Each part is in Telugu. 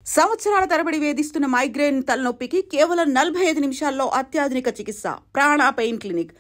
సంవత్సరాల తరబడి వేధిస్తున్న మైగ్రేన్ తలనొప్పికి కేవలం నలభై ఐదు నిమిషాల్లో అత్యాధునిక చికిత్స ప్రాణ పెయిన్ క్లినిక్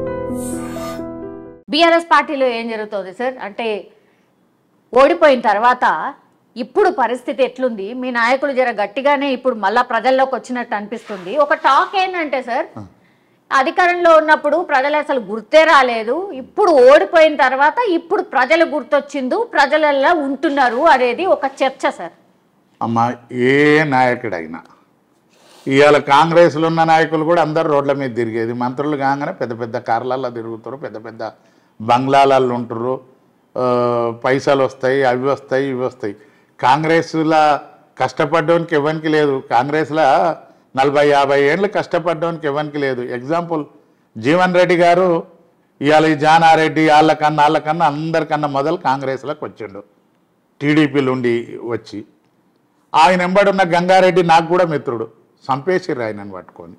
బీఆర్ఎస్ పార్టీలో ఏం జరుగుతుంది సార్ అంటే ఓడిపోయిన తర్వాత ఇప్పుడు పరిస్థితి ఎట్లుంది మీ నాయకులు జర గట్టిగానే ఇప్పుడు మళ్ళా ప్రజల్లోకి వచ్చినట్టు అనిపిస్తుంది ఒక టాక్ ఏంటంటే సార్ అధికారంలో ఉన్నప్పుడు ప్రజలు అసలు గుర్తే రాలేదు ఇప్పుడు ఓడిపోయిన తర్వాత ఇప్పుడు ప్రజలు గుర్తొచ్చింది ప్రజలలో ఉంటున్నారు అనేది ఒక చర్చ సార్ అమ్మ ఏ నాయకుడైనా ఇవాళ కాంగ్రెస్లో ఉన్న నాయకులు కూడా అందరు రోడ్ల మీద తిరిగేది మంత్రులు కాగానే పెద్ద పెద్ద కార్లలో తిరుగుతారు పెద్ద పెద్ద బంగ్లాలలో ఉంటారు ఆ, పైసలు వస్తాయి అవి వస్తాయి ఇవి వస్తాయి కాంగ్రెస్లో కష్టపడ్డానికి ఎవరికి లేదు కాంగ్రెస్లో నలభై యాభై ఏళ్ళు కష్టపడ్డానికి ఎవరికి లేదు ఎగ్జాంపుల్ జీవన్ రెడ్డి గారు ఇవాళ ఈ జానారెడ్డి వాళ్ళకన్నా వాళ్ళకన్నా అందరికన్నా మొదలు కాంగ్రెస్లోకి వచ్చిండు టీడీపీలు ఉండి వచ్చి ఆయన వెంబడున్న గంగారెడ్డి నాకు కూడా మిత్రుడు సంపేసిర్రు ఆయనను పట్టుకొని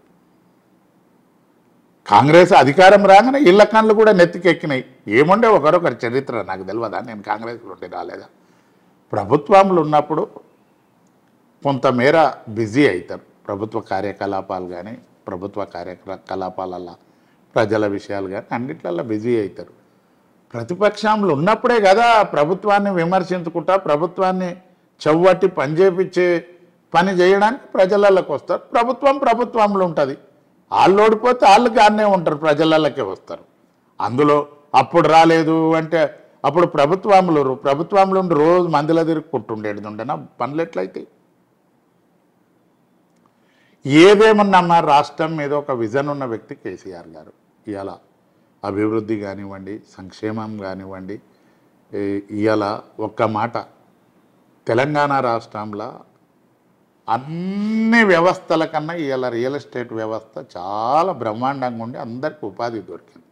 కాంగ్రెస్ అధికారం రాగానే ఇళ్ళ కళ్ళు కూడా నెత్తికెక్కినాయి ఏముండే ఒకరొకరి చరిత్ర నాకు తెలియదా నేను కాంగ్రెస్లో ఉంటే రాలేదా ప్రభుత్వంలో ఉన్నప్పుడు కొంతమేర బిజీ అవుతారు ప్రభుత్వ కార్యకలాపాలు కానీ ప్రభుత్వ కార్యకలాపాలల్లో ప్రజల విషయాలు కానీ అన్నిట్లల్లో బిజీ అవుతారు ప్రతిపక్షంలో ఉన్నప్పుడే కదా ప్రభుత్వాన్ని విమర్శించుకుంటా ప్రభుత్వాన్ని చెవ్వట్టి పని చేపించే పని చేయడానికి ప్రజలలోకి వస్తారు ప్రభుత్వం ప్రభుత్వంలో ఉంటుంది వాళ్ళు ఓడిపోతే వాళ్ళు గానే ఉంటారు ప్రజలలోకే వస్తారు అందులో అప్పుడు రాలేదు అంటే అప్పుడు ప్రభుత్వంలో ప్రభుత్వంలో ఉండి రోజు మందిలో తిరుగుకుంటుండేది ఉండనా పనులు ఎట్లయితాయి ఏదేమన్నా రాష్ట్రం మీద ఒక విజన్ ఉన్న వ్యక్తి కేసీఆర్ గారు ఇవాళ అభివృద్ధి కానివ్వండి సంక్షేమం కానివ్వండి ఈ- ఇవాళ ఒక్క మాట తెలంగాణ రాష్ట్రంలో అన్ని వ్యవస్థల కన్నా ఇవాళ రియల్ ఎస్టేట్ వ్యవస్థ చాలా బ్రహ్మాండంగా ఉండి అందరికీ ఉపాధి దొరికింది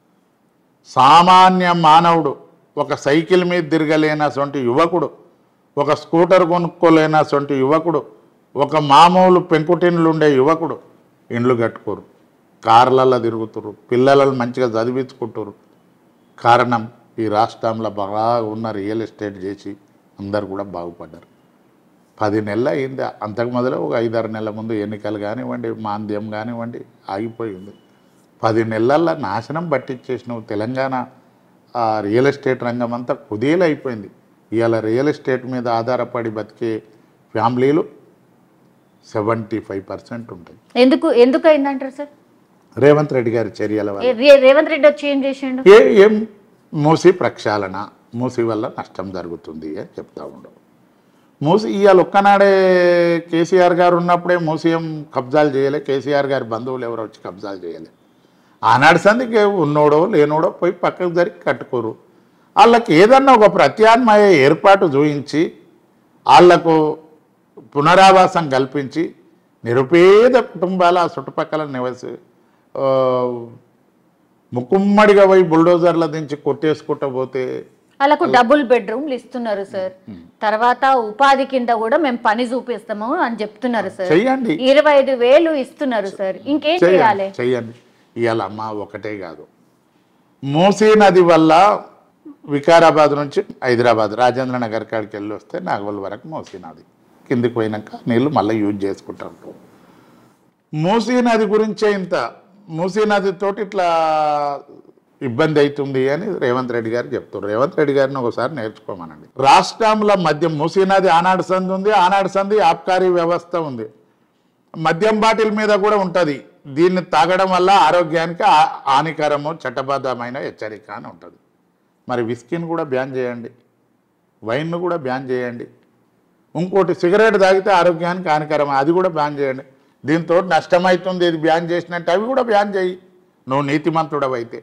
సామాన్య మానవుడు ఒక సైకిల్ మీద తిరగలేనటువంటి యువకుడు ఒక స్కూటర్ కొనుక్కోలేనటువంటి యువకుడు ఒక మామూలు పెంకుటిన్లు ఉండే యువకుడు ఇండ్లు కట్టుకోరు కార్లలో తిరుగుతురు పిల్లలను మంచిగా చదివించుకుంటారు కారణం ఈ రాష్ట్రంలో బాగా ఉన్న రియల్ ఎస్టేట్ చేసి అందరు కూడా బాగుపడ్డారు పది నెలలు అయింది అంతకు మొదలు ఒక ఐదారు నెలల ముందు ఎన్నికలు కానివ్వండి మాంద్యం కానివ్వండి ఆగిపోయింది పది నెలల్లో నాశనం పట్టించేసినావు తెలంగాణ ఆ రియల్ ఎస్టేట్ రంగం అంతా కుదేలు అయిపోయింది ఇవాళ రియల్ ఎస్టేట్ మీద ఆధారపడి బతికే ఫ్యామిలీలు సెవెంటీ ఫైవ్ పర్సెంట్ ఉంటాయి ఎందుకు ఎందుకు అయిందంటారు సార్ రేవంత్ రెడ్డి గారి చర్యల వల్ల ఏ- రే- రేవంత్ రెడ్డి వచ్చి ఏం చేసిండు ఏ ఏం మూసి ప్రక్షాళన మూసి వల్ల నష్టం జరుగుతుంది అని చెప్తా ఉండవు మూసి ఇవాళ ఒక్కనాడే కేసీఆర్ గారు ఉన్నప్పుడే మూసియం కబ్జాలు చేయలే కేసీఆర్ గారి బంధువులు ఎవరు వచ్చి కబ్జాలు చేయలే ఆనాడు సందికి ఉన్నోడో లేనోడో పోయి పక్కకు జరిగి కట్టుకోరు వాళ్ళకి ఏదన్నా ఒక ప్రత్యామ్నాయ ఏర్పాటు చూయించి వాళ్లకు పునరావాసం కల్పించి నిరుపేద కుటుంబాల ఆ చుట్టుపక్కల నివసి ఆ, ముక్కుమ్మడిగా పోయి బుల్డోజర్ల దించి కొట్టేసుకుంటూ పోతే వాళ్ళకు డబుల్ బెడ్రూమ్లు ఇస్తున్నారు సార్ తర్వాత ఉపాధి కింద కూడా మేము పని చూపిస్తాము అని చెప్తున్నారు సార్ చెయ్యండి ఇరవై ఐదు వేలు ఇస్తున్నారు సార్ ఇంకేం చేయాలి చెయ్యండి చెయ్యండి ఇవాళ అమ్మ ఒకటే కాదు మూసీ నది వల్ల వికారాబాద్ నుంచి హైదరాబాద్ రాజేంద్ర నగర్ కాడికి వెళ్ళి వస్తే నాగవల్ వరకు మూసీ నది కిందికి పోయినాక నీళ్ళు మళ్ళీ యూజ్ చేసుకుంటారు మూసీ నది గురించే ఇంత మూసీ నదితోటి ఇట్లా ఇబ్బంది అవుతుంది అని రేవంత్ రెడ్డి గారు చెప్తారు రేవంత్ రెడ్డి గారిని ఒకసారి నేర్చుకోమనండి రాష్ట్రంలో మద్యం మూసీ నది ఆనాడు సంది ఉంది ఆనాడు సంది ఆబ్కారీ వ్యవస్థ ఉంది మద్యం బాటిల్ మీద కూడా ఉంటుంది దీన్ని తాగడం వల్ల ఆరోగ్యానికి ఆ- హానికరము చట్టబద్ధమైన హెచ్చరిక అని ఉంటుంది మరి విస్కీని కూడా బ్యాన్ చేయండి వైన్ను కూడా బ్యాన్ చేయండి ఇంకోటి సిగరెట్ తాగితే ఆరోగ్యానికి హానికరం అది కూడా బ్యాన్ చేయండి దీంతో నష్టమవుతుంది ఇది బ్యాన్ చేసినట్టు అవి కూడా బ్యాన్ చేయి నువ్వు నీతిమంతుడవైతే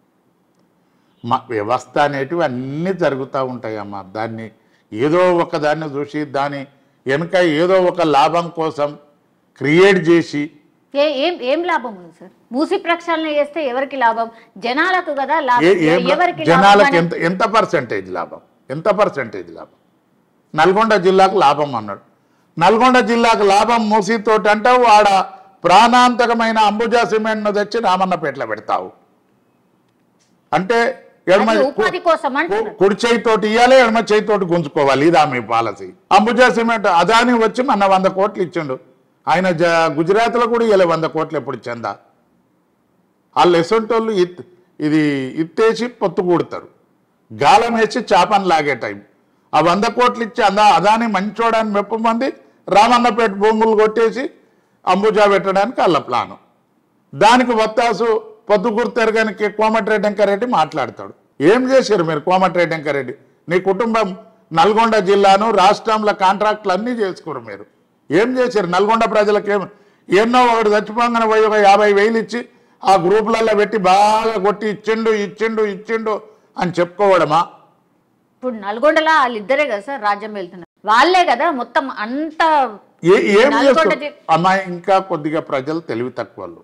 మా వ్యవస్థ అనేటివి అన్నీ జరుగుతూ ఉంటాయి అమ్మ దాన్ని ఏదో ఒక దాన్ని చూసి దాని వెనుక ఏదో ఒక లాభం కోసం క్రియేట్ చేసి ఏ ఏం ఏం లాభం ఉంది సార్ మూసి ప్రక్షాళన చేస్తే ఎవరికి లాభం జనాలకు కదా ఏ లాభం ఏం లా- ఎవరికి లాభం జనాలకు అని- ఎంత ఎంత పర్సెంటేజ్ లాభం ఎంత పర్సెంటేజ్ లాభం నల్గొండ జిల్లాకు లాభం అన్నాడు నల్గొండ జిల్లాకు లాభం మూసితోటి అంటే వాడ ప్రాణాంతకమైన అంబుజా సిమెంట్ను తెచ్చి రామన్నపేటలో పెడతావు అంటే ఎడమ అది ఉపాధి కోసం అంటున్నారు. కు- కుడి చేయితోటి ఇవ్వాలి ఎడమ చేయితోటి గుంజుకోవాలి ఇదా మీ పాలసీ అంబుజా సిమెంట్ అదాని వచ్చి మన వంద కోట్లు ఇచ్చిండు ఆయన జ గుజరాత్లో కూడా ఇవ్వలే వంద కోట్లు ఎప్పుడు ఇచ్చిందా వాళ్ళు ఎసొంటోళ్ళు ఇత్ ఇది ఇత్తేసి పొత్తు కూడతారు గాలం వేసి చేపను లాగే టైం ఆ వంద కోట్లు ఇచ్చి అందా అదాని మంచోడని మెప్పు మంది రామన్నపేట భూములు కొట్టేసి అంబుజా పెట్టడానికి వాళ్ళ ప్లాను దానికి వత్తాసు పొద్దుకూరు కనుక కోమటిరెడ్డి వెంకరెడ్డి మాట్లాడతాడు ఏం చేశారు మీరు కోమటిరెడ్డి వెంకరెడ్డి నీ కుటుంబం నల్గొండ జిల్లాను రాష్ట్రంలో కాంట్రాక్టులు అన్నీ చేసుకోరు మీరు ఏం చేశారు నల్గొండ ప్రజలకు ఏం ఎన్నో ఒకటి చచ్చిపోగానే పోయి ఒక యాభై వేలు ఇచ్చి ఆ గ్రూపులలో పెట్టి బాగా కొట్టి ఇచ్చిండు ఇచ్చిండు ఇచ్చిండు అని చెప్పుకోవడమా ఇప్పుడు నల్గొండలో వాళ్ళిద్దరే కదా సార్ రాజ్యం వెళ్తున్నారు వాళ్ళే కదా మొత్తం అంత ఏ- ఏం నల్గొండ చేస్తారు జి- అమ్మాయి ఇంకా కొద్దిగా ప్రజలు తెలివి తక్కువ వాళ్ళు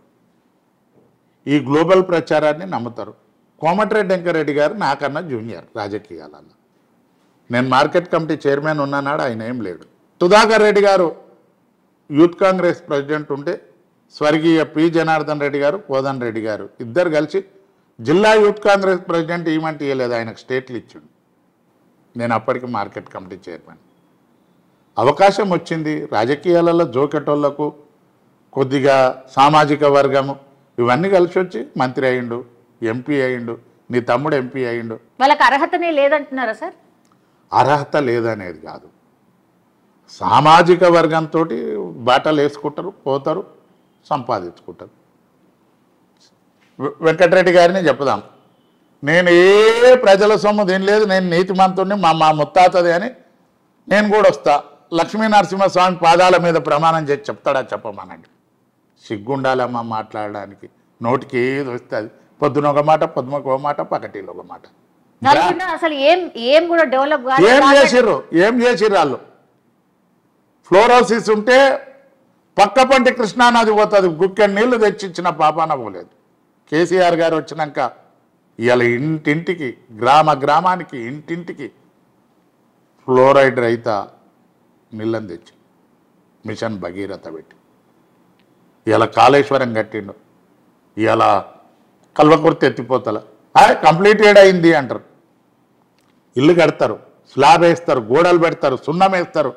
ఈ గ్లోబల్ ప్రచారాన్ని నమ్ముతారు కోమటిరెడ్డి వెంకరెడ్డి గారు నాకన్నా జూనియర్ రాజకీయాలలో నేను మార్కెట్ కమిటీ చైర్మన్ ఉన్నానాడు ఆయన ఏం లేడు సుధాకర్ రెడ్డి గారు యూత్ కాంగ్రెస్ ప్రెసిడెంట్ ఉంటే స్వర్గీయ పి జనార్దన్ రెడ్డి గారు కోదన్ రెడ్డి గారు ఇద్దరు కలిసి జిల్లా యూత్ కాంగ్రెస్ ప్రెసిడెంట్ ఇవ్వమంటే ఇవ్వలేదు ఆయనకు స్టేట్లు ఇచ్చిండు నేను అప్పటికి మార్కెట్ కమిటీ చైర్మన్ అవకాశం వచ్చింది రాజకీయాలలో జోకెటోళ్లకు కొద్దిగా సామాజిక వర్గము ఇవన్నీ కలిసి వచ్చి మంత్రి అయిండు ఎంపీ అయిండు నీ తమ్ముడు ఎంపీ అయిండు వాళ్ళకి అర్హతనే లేదంటున్నారా సార్ అర్హత లేదనేది కాదు సామాజిక వర్గంతో బాటలు వేసుకుంటారు పోతారు సంపాదించుకుంటారు వె- వెంకటరెడ్డి గారిని చెప్పుదాం నేను ఏ ప్రజల సొమ్ము తినలేదు నేను నీతిమంతుడిని మా మా ముత్తాతది అని నేను కూడా వస్తా లక్ష్మీ నరసింహస్వామి పాదాల మీద ప్రమాణం చేసి చెప్తాడా చెప్పమనండి సిగ్గుండాలమ్మా మాట్లాడడానికి నోటికి ఏది వస్తే అది పొద్దున ఒక మాట పొద్దునకు ఒక మాట పకటీలో ఒక మాట నల్గొండ అసలు ఏం ఏం కూడా డెవలప్ ఏం కాలేదు చేసిర్రు ఏం చేసిర్రు వాళ్ళు ఫ్లోరోసిస్ ఉంటే పక్క పంటి కృష్ణానది పోతుంది గుక్కెడు నీళ్లు తెచ్చిచ్చిన పాపాన పోలేదు కేసీఆర్ గారు వచ్చినాక ఇవాళ ఇంటింటికి గ్రామ గ్రామానికి ఇంటింటికి ఫ్లోరైడ్ రహిత నీళ్ళని తెచ్చి మిషన్ భగీరథ పెట్టి ఇలా కాళేశ్వరం కట్టిండు ఇలా కల్వకుర్తి ఎత్తిపోతల కంప్లీటెడ్ అయింది అంటారు ఇల్లు కడతారు స్లాబ్ వేస్తారు గోడలు పెడతారు సున్నం వేస్తారు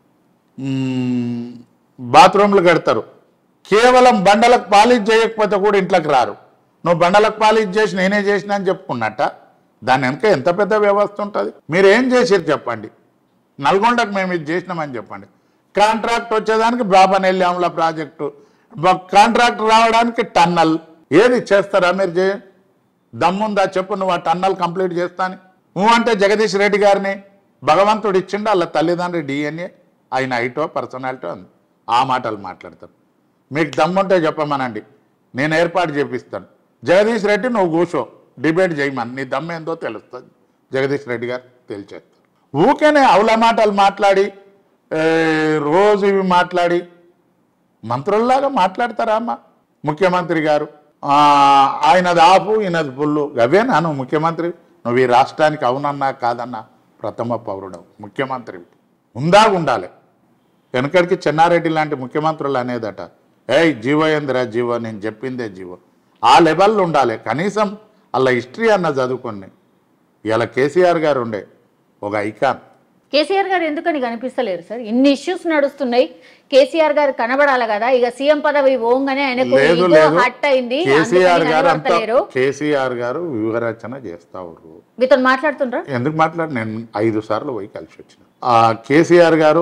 మ్మ్, బాత్రూమ్లు కడతారు కేవలం బండలకు పాలిష్ చేయకపోతే కూడా ఇంట్లోకి రారు నువ్వు బండలకు పాలిష్ చేసి నేనే చేసిన అని చెప్పుకున్నట్ట దాని వెనక ఎంత పెద్ద వ్యవస్థ ఉంటుంది మీరు ఏం చేసారు చెప్పండి నల్గొండకు మేము ఇది చేసినామని చెప్పండి కాంట్రాక్ట్ వచ్చేదానికి బాబానెల్లి అమల ప్రాజెక్టు బ- కాంట్రాక్ట్ రావడానికి టన్నల్ ఏది చేస్తారా మీరు చేయ దమ్ముందా చెప్పు నువ్వు ఆ టన్నల్ కంప్లీట్ చేస్తాని నువ్వు అంటే జగదీష్ రెడ్డి గారిని భగవంతుడు ఇచ్చిండు వాళ్ళ తల్లిదండ్రి డిఎన్ఏ ఆయన ఐటో పర్సనాలిటీ ఉంది ఆ మాటలు మాట్లాడతారు మీకు దమ్ముంటే చెప్పమనండి నేను ఏర్పాటు చేపిస్తాను జగదీష్ రెడ్డి నువ్వు కూర్చో డిబేట్ చేయమని నీ దమ్ము ఏందో తెలుస్తుంది జగదీష్ రెడ్డి గారు తెలిచేస్తారు ఊకేనే అవుల మాటలు మాట్లాడి ఏ, రోజు ఇవి మాట్లాడి మంత్రుల్లాగా మాట్లాడతారా అమ్మ ముఖ్యమంత్రి గారు ఆ, ఆయనది ఆపు ఈయనది పుల్లు అవే నాను ముఖ్యమంత్రి నువ్వు ఈ రాష్ట్రానికి అవునన్నా కాదన్నా ప్రథమ పౌరుడు ముఖ్యమంత్రి ఉందా ఉండాలి వెనకడికి చెన్నారెడ్డి లాంటి ముఖ్యమంత్రులు అనేదట ఏయ్ జీవో ఏందిరా జీవో నేను చెప్పిందే జీవో ఆ లెవెల్లో ఉండాలి కనీసం అలా హిస్టరీ అన్న చదువుకొని ఇలా కేసీఆర్ గారు ఉండే ఒక ఐకాన్ కేసీఆర్ గారు ఎందుకని కనిపిస్తలేరు సార్ ఇన్ని ఇష్యూస్ నడుస్తున్నాయి కేసీఆర్ గారు కనబడాలి కదా ఇక సీఎం పదవి ఓంగానే ఆయనకు లేదు ego లేదు హట్ అయింది కేసీఆర్ అందుకని గారు అంతా కనబడతలేరు కేసీఆర్ గారు వ్యూహరచన చేస్తా ఉర్రు మీతో మాట్లాడుతుండ్రా ఎందుకు మాట్లాడి నేను ఐదు సార్లు పోయి కలిసి వచ్చిన ఆ కేసీఆర్ గారు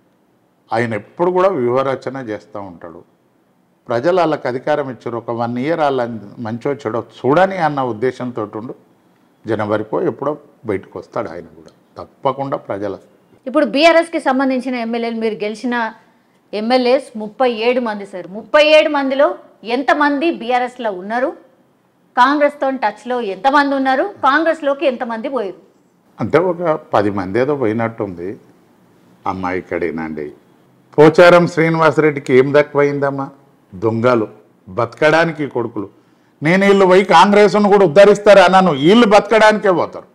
ఆయన ఎప్పుడు కూడా వ్యూహరచన చేస్తూ ఉంటాడు ప్రజలు వాళ్ళకి అధికారం ఇచ్చారు ఒక వన్ ఇయర్ వాళ్ళ మంచో చెడో చూడని అన్న ఉద్దేశంతో ఉండు జనవరికో ఎప్పుడో బయటకు వస్తాడు ఆయన కూడా తప్పకుండా ప్రజల ఇప్పుడు బీఆర్ఎస్ కి సంబంధించిన ఎమ్మెల్యేలు మీరు గెలిచిన ఎమ్మెల్యేస్ ముప్పై ఏడు మంది సార్ ముప్పై ఏడు మందిలో ఎంతమంది బీఆర్ఎస్ లో ఉన్నారు కాంగ్రెస్ తో టచ్ లో ఎంతమంది ఉన్నారు కాంగ్రెస్ లోకి ఎంతమంది పోయారు అంటే ఒక పది మంది ఏదో పోయినట్టుంది అమ్మాయి ఇక్కడేనండి పోచారం శ్రీనివాసరెడ్డికి ఏం తక్కువైందమ్మా దొంగలు బతకడానికి కొడుకులు నేను వీళ్ళు పోయి కాంగ్రెస్ను కూడా ఉద్ధరిస్తారు అన్నాను వీళ్ళు బతకడానికే పోతారు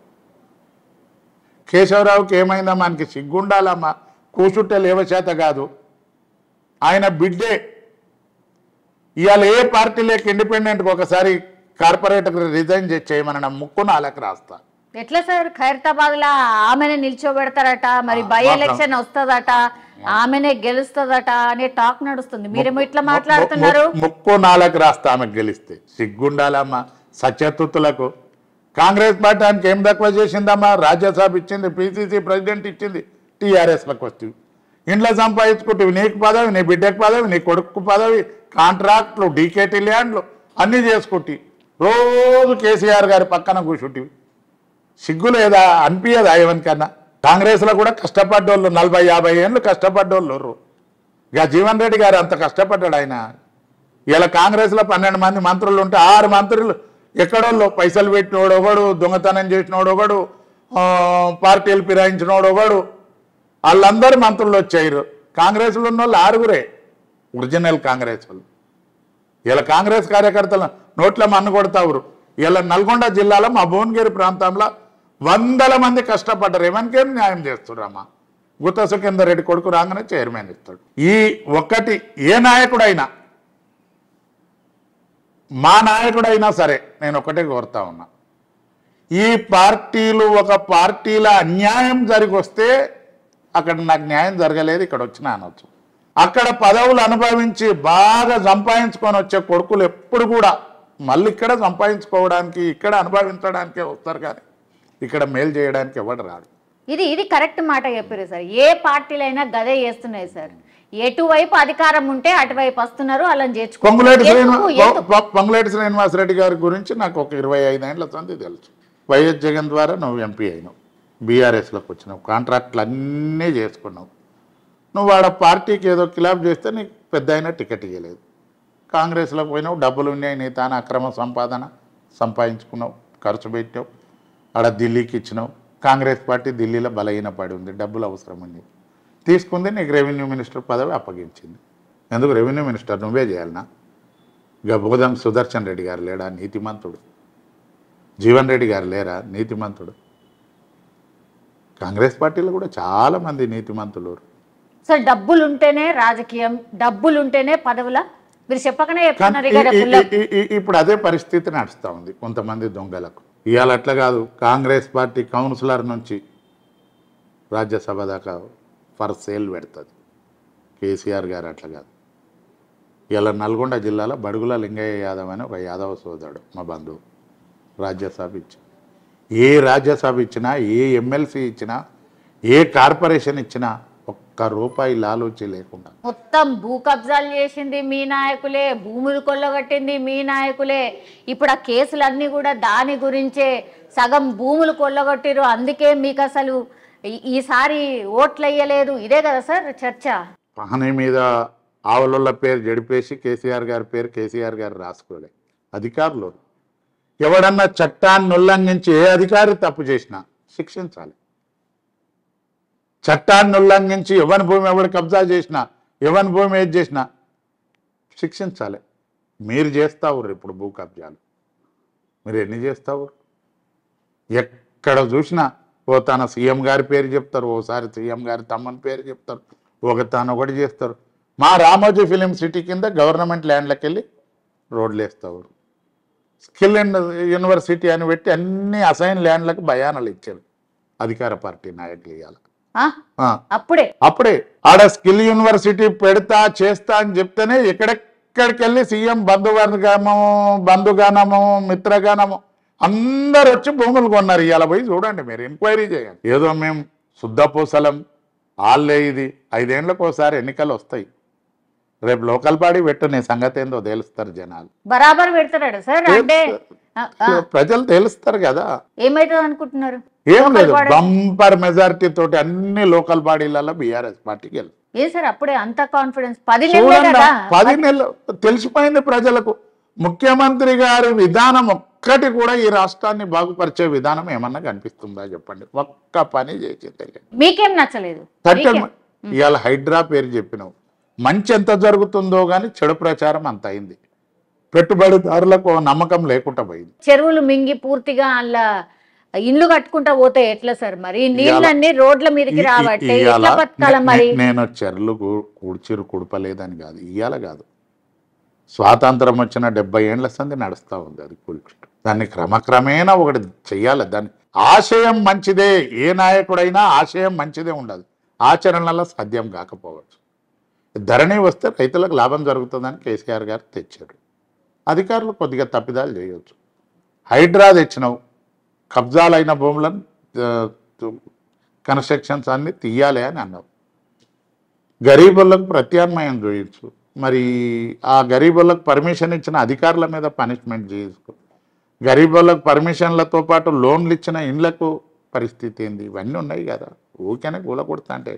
కేశవరావుకి ఏమైందమ్మా ఆయనకి సిగ్గుండాలమ్మా కూచుంటే లేవచేత కాదు ఆయన బిడ్డే ఇవాళ ఏ పార్టీ లేక ఇండిపెండెంట్కి ఒకసారి కార్పొరేటర్ రిజైన్ చేసి చేయమని నా ముక్కు నాలకు రాస్తా ఎట్లా సార్ ఖైరతాబాద్ లా ఆమెనే నిల్చోబెడతారట మరి బై మాత్రం. ఎలక్షన్ వస్తుందట ఆమెనే గెలుస్తుందట అనే టాక్ నడుస్తుంది మీరేమో ఇట్లా మాట్లాడుతున్నారు ము- ముక్కు నాలకు రాస్తా ఆమెకు గెలిస్తే సిగ్గుండాలమ్మా సత్యతుతులకు కాంగ్రెస్ పార్టీ ఆయనకి ఏం తక్కువ చేసిందమ్మా రాజ్యసభ ఇచ్చింది పిసిసి ప్రెసిడెంట్ ఇచ్చింది టీఆర్ఎస్లకు వస్తుంది ఇంట్లో సంపాదించుకుంటే నీకు పదవి నీ బిడ్డకు పదవి నీ కొడుకు పదవి కాంట్రాక్ట్లు డీకేటీ ల్యాండ్లు అన్నీ చేసుకుంటి రోజు కేసీఆర్ గారి పక్కన కూర్చుంటివి సిగ్గు లేదా అనిపించదా ఎవరికన్నా కాంగ్రెస్లో కూడా కష్టపడ్డోళ్ళు నలభై యాభై ఏళ్ళు కష్టపడ్డోళ్ళు ఉర్రు. ఇక జీవన్ రెడ్డి గారు అంత కష్టపడ్డాడు ఆయన ఇలా కాంగ్రెస్లో పన్నెండు మంది మంత్రులు ఉంటే ఆరు మంత్రులు ఎక్కడోళ్ళు పైసలు పెట్టినోడు ఒకడు దొంగతనం చేసినోడు ఒకడు ఆ, పార్టీలు ఫిరాయించినోడు ఒకడు వాళ్ళందరూ మంత్రులు వచ్చారు కాంగ్రెస్లో ఉన్న వాళ్ళు ఆరుగురే ఒరిజినల్ కాంగ్రెస్ వాళ్ళు ఇలా కాంగ్రెస్ కార్యకర్తలు నోట్ల మన్ను కొడతావురు ఇలా నల్గొండ జిల్లాలో మా భువనగిరి ప్రాంతంలో వందల మంది కష్టపడ్డారు ఎవరికేం న్యాయం చేస్తుర్రమ్మా గుత్త సుఖేందర్ రెడ్డి కొడుకు రాగానే చైర్మన్ ఇస్తాడు ఈ ఒక్కటి ఏ నాయకుడైనా మా నాయకుడైనా సరే నేను ఒకటే కోరుతా ఉన్నా ఈ పార్టీలు ఒక పార్టీల అన్యాయం జరిగి వస్తే అక్కడ నాకు న్యాయం జరగలేదు ఇక్కడ వచ్చిన అనొచ్చు అక్కడ పదవులు అనుభవించి బాగా సంపాదించుకొని వచ్చే కొడుకులు ఎప్పుడు కూడా మళ్ళీ ఇక్కడ సంపాదించుకోవడానికి ఇక్కడ అనుభవించడానికే వస్తారు కానీ ఇక్కడ మేలు చేయడానికి ఎవడు రాడు ఇది ఇది కరెక్ట్ మాట చెప్పారు సార్ ఏ పార్టీలైనా గదే చేస్తున్నాయి సార్ ఎటువైపు అధికారం ఉంటే అటువైపు వస్తున్నారు అలా పొంగులేటి చేర్చుకో శ్రీనివాస్ పొంగులేటి శ్రీనివాసరెడ్డి గారి గురించి నాకు ఒక ఇరవై ఐదేళ్ల సంది తెలుసు వైఎస్ జగన్ ద్వారా నువ్వు ఎంపీ అయినావు బీఆర్ఎస్లోకి వచ్చినావు కాంట్రాక్ట్లు అన్నీ చేసుకున్నావు నువ్వు ఆడ పార్టీకి ఏదో కిలాబ్ చేస్తే నీకు పెద్ద అయినా టికెట్ ఇవ్వలేదు కాంగ్రెస్లోకి పోయినావు డబ్బులు ఉన్నాయి నీ తాను అక్రమ సంపాదన సంపాదించుకున్నావు ఖర్చు పెట్టావు ఆడ ఢిల్లీకి ఇచ్చినావు కాంగ్రెస్ పార్టీ ఢిల్లీలో బలహీన పడి ఉంది డబ్బులు అవసరం ఉంది తీసుకుంది నీకు రెవెన్యూ మినిస్టర్ పదవి అప్పగించింది ఎందుకు రెవెన్యూ మినిస్టర్ నువ్వే చేయాలనా ఇక బోధం సుదర్శన్ రెడ్డి గారు లేడా నీతిమంతుడు జీవన్ రెడ్డి గారు లేరా నీతిమంతుడు కాంగ్రెస్ పార్టీలో కూడా చాలా మంది నీతిమంతులు సార్ డబ్బులు ఉంటేనే రాజకీయం డబ్బులు ఉంటేనే పదవుల మీరు చెప్పకనే కానీ చెప్తున్నారు ఈ- ఇక రేపు ఈ- ఈ- ఈ- ఇప్పుడు అదే పరిస్థితి నడుస్తూ ఉంది కొంతమంది దొంగలకు ఇవాళ అట్లా కాదు కాంగ్రెస్ పార్టీ కౌన్సిలర్ నుంచి రాజ్యసభ దాకా ఫర్ సేల్ పెడుతుంది కేసీఆర్ గారు అట్లా కాదు ఇలా నల్గొండ జిల్లాలో బడుగుల లింగయ్య యాదవ్ అని ఒక యాదవ సోదరుడు మా బంధువు రాజ్యసభ ఇచ్చి ఏ రాజ్యసభ ఇచ్చినా ఏ ఎమ్మెల్సీ ఇచ్చినా ఏ కార్పొరేషన్ ఇచ్చినా ఒక్క రూపాయి లాలూచి లేకుండా మొత్తం భూ కబ్జాలు చేసింది మీ నాయకులే భూములు కొల్లగొట్టింది మీ నాయకులే ఇప్పుడు ఆ కేసులన్నీ కూడా దాని గురించే సగం భూములు కొల్లగొట్టిరు అందుకే మీకు అసలు ఈ- ఈసారి ఓట్లు వేయలేదు ఇదే కదా సార్ చర్చ పహని మీద ఆవుల పేరు జడిపేసి కేసీఆర్ గారి పేరు కేసీఆర్ గారు రాసుకోలే అధికారులు ఎవడన్నా చట్టాన్ని ఉల్లంఘించి ఏ అధికారి తప్పు చేసినా శిక్షించాలి చట్టాన్ని ఉల్లంఘించి ఎవరి భూమి ఎవడు కబ్జా చేసినా ఎవరి భూమి ఏది చేసినా శిక్షించాలి మీరు చేస్తావు ఇప్పుడు భూ కబ్జాలు మీరు ఎన్ని చేస్తావు ఎక్కడ చూసినా ఓ తన సీఎం గారి పేరు చెప్తారు ఓసారి సీఎం గారి తమ్మని పేరు చెప్తారు ఒక తాను ఒకటి చేస్తారు మా రామోజీ ఫిలిం సిటీ కింద గవర్నమెంట్ ల్యాండ్లకు వెళ్ళి రోడ్లు వేస్తారు స్కిల్ అండ్ యూనివర్సిటీ అని పెట్టి అన్ని అసైన్ ల్యాండ్లకు భయానాలు ఇచ్చారు అధికార పార్టీ నాయకులు ఇవాళ ఆ? ఆ, అప్పుడే అప్పుడే ఆడ స్కిల్ యూనివర్సిటీ పెడతా చేస్తా అని చెప్తేనే ఎక్కడెక్కడికి వెళ్ళి సీఎం బంధువర్గము బంధుగానము మిత్రగానము అందరు వచ్చి భూములు కొన్నారు ఇవాళ పోయి చూడండి మీరు ఎంక్వైరీ చేయండి ఏదో మేము శుద్ధ పూసలం ఆళ్ళే ఇది ఐదేళ్లకు ఒకసారి ఎన్నికలు వస్తాయి రేపు లోకల్ బాడీ పెట్టు నీ సంగతి ఏందో తేలుస్తారు జనాలు బరాబర్ పెడతాడు సార్ అంటే ఆ, ఆ, ప్రజలు తేలుస్తారు కదా ఏమైతుంది అనుకుంటున్నారు ఏం Local లేదు body- బంపర్ మెజారిటీ తోటి అన్ని లోకల్ బాడీలలో బీఆర్ఎస్ పార్టీకి వెళ్తారు ఏ సార్ అప్పుడే అంత కాన్ఫిడెన్స్ పది నెలలే చూడండి కదా పది నెలలు తెలిసిపోయింది ప్రజలకు ముఖ్యమంత్రి గారి విధానం ఒక్కటి కూడా ఈ రాష్ట్రాన్ని బాగుపరిచే విధానం ఏమన్నా కనిపిస్తుందా చెప్పండి ఒక్క పని చేసి తెలియదు మీకేం నచ్చలేదు థర్టీ మీకేం? ఇవాళ హైడ్రా పేరు చెప్పినావు మంచి ఎంత జరుగుతుందో కానీ చెడు ప్రచారం అంత అయింది పెట్టుబడిదారులకు ఓ నమ్మకం లేకుండా పోయింది చెరువులు మింగి పూర్తిగా అలా ఇండ్లు కట్టుకుంటా పోతే ఎట్లా సార్ మరి ఈ నీళ్ళన్నీ రోడ్ల మీదకి ఈ- ఈ- రాబట్టే ఇయ్యాల ఎట్లా బతకాల నే- మరి నే- నేను చెర్లు కూ- కూడ్చిరు కుడపలేదని కాదు ఇయ్యాల కాదు స్వాతంత్రం వచ్చిన డెబ్బై ఏండ్ల సంది నడుస్తూ ఉంది అది కూల్చుట దాన్ని క్రమక్రమేణా ఒకటి చెయ్యాలి దాన్ని ఆశయం మంచిదే ఏ నాయకుడైనా ఆశయం మంచిదే ఉండదు ఆచరణలో సాధ్యం కాకపోవచ్చు ధరణి వస్తే రైతులకు లాభం జరుగుతుందని కేసీఆర్ గారు తెచ్చారు అధికారులు కొద్దిగా తప్పిదాలు చేయవచ్చు హైడ్రా తెచ్చినావు కబ్జాలైన భూములను కన్స్ట్రక్షన్స్ అన్ని తీయాలి అని అన్నావు గరీబులకు ప్రత్యామ్నాయం చూయించు మరి ఆ గరీబులకు పర్మిషన్ ఇచ్చిన అధికారుల మీద పనిష్మెంట్ చేసుకో గరీబులకు పర్మిషన్లతో పాటు లోన్లు ఇచ్చిన ఇండ్లకు పరిస్థితి ఏంది ఇవన్నీ ఉన్నాయి కదా ఊరికనే కూలకొడతా అంటే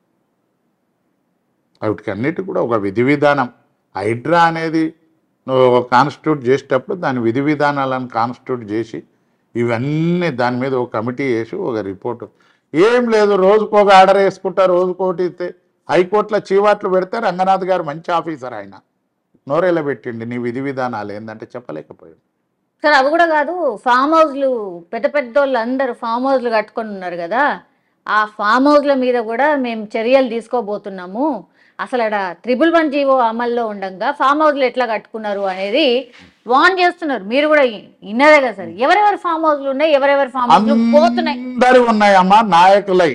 వాటికి అన్నిటి కూడా ఒక విధి విధానం హైడ్రా అనేది నువ్వు కాన్స్టిట్యూట్ చేసేటప్పుడు దాని విధి విధానాలను కాన్స్టిట్యూట్ చేసి ఇవన్నీ దాని మీద ఒక కమిటీ వేసి ఒక రిపోర్టు ఏం లేదు రోజుకు ఒక ఆర్డర్ వేసుకుంటా రోజుకోటి ఇస్తే హైకోర్టులో చీవాట్లు పెడితే రంగనాథ్ గారు మంచి ఆఫీసర్ ఆయన నోరేలా పెట్టిండి నీ విధి విధానాలు ఏంటంటే చెప్పలేకపోయాడు సార్ అవి కూడా కాదు ఫామ్ హౌస్లు పెద్ద పెద్ద వాళ్ళు అందరూ ఫామ్ హౌస్లు కట్టుకొని ఉన్నారు కదా ఆ ఫామ్ హౌస్ల మీద కూడా మేము చర్యలు తీసుకోబోతున్నాము అసలు అక్కడ త్రిబుల్ వన్ జీవో అమల్లో ఉండగా ఫామ్ హౌస్లు ఎట్లా కట్టుకున్నారు అనేది వాన్ చేస్తున్నారు మీరు కూడా ఇన్నదే కదా సార్ ఎవరెవరి ఫామ్ హౌస్లు ఉన్నాయి ఎవరెవరి ఫామ్ హౌస్లు పోతున్నాయి అందరి ఉన్నాయమ్మా నాయకులై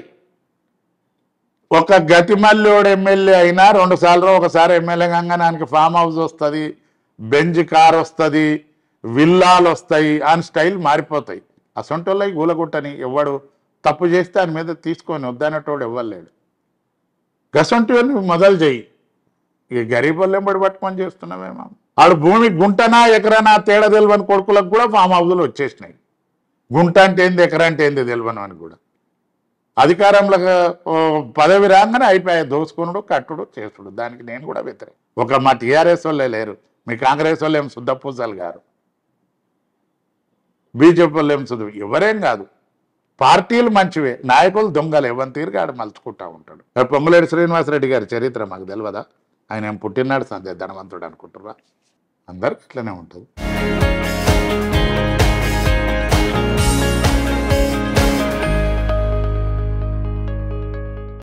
ఒక గతిమల్లోడు ఎమ్మెల్యే అయినా రెండు సార్లు ఒకసారి ఎమ్మెల్యే కాగానే ఆయనకి ఫామ్ హౌస్ వస్తుంది బెంజ్ కార్ వస్తుంది విల్లాలు వస్తాయి అని స్టైల్ మారిపోతాయి అసొంటోళ్ళకి గూలగుట్టని ఎవడు తప్పు చేస్తే ఆయన మీద తీసుకొని వద్దనేటోడు ఇవ్వలేడు గసంటివన్నీ మొదలు చెయ్యి ఇక గరీబ్ వాళ్ళు ఎంబడి పట్టుకొని చేస్తున్నామేమో ఆడు భూమి గుంటనా ఎకరానా తేడా తెలియని కొడుకులకు కూడా ఫామ్ హౌజులు వచ్చేసినాయి గుంట అంటే ఏంది ఎకరా అంటే ఏంది తెలియను అని కూడా అధికారంలో ఓ పదవి రాగానే అయిపోయాయి దోసుకునుడు కట్టుడు చేసుడు దానికి నేను కూడా వ్యతిరేక ఒక మా టీఆర్ఎస్ వాళ్ళే లేరు మీ కాంగ్రెస్ వాళ్ళు ఏం శుద్ధ పూజలు గారు బీజేపీ వాళ్ళు ఏం శుద్ధ ఎవరేం కాదు పార్టీలు మంచివే నాయకులు దొంగలు ఎవరి తీరుగా ఆడు మలుచుకుంటా ఉంటాడు మరి పొంగులేటి శ్రీనివాసరెడ్డి గారి చరిత్ర మాకు తెలియదా ఆయన ఏం పుట్టినాడు సందే ధనవంతుడు అనుకుంటుర్రా అందరికి ఇట్లనే ఉంటుంది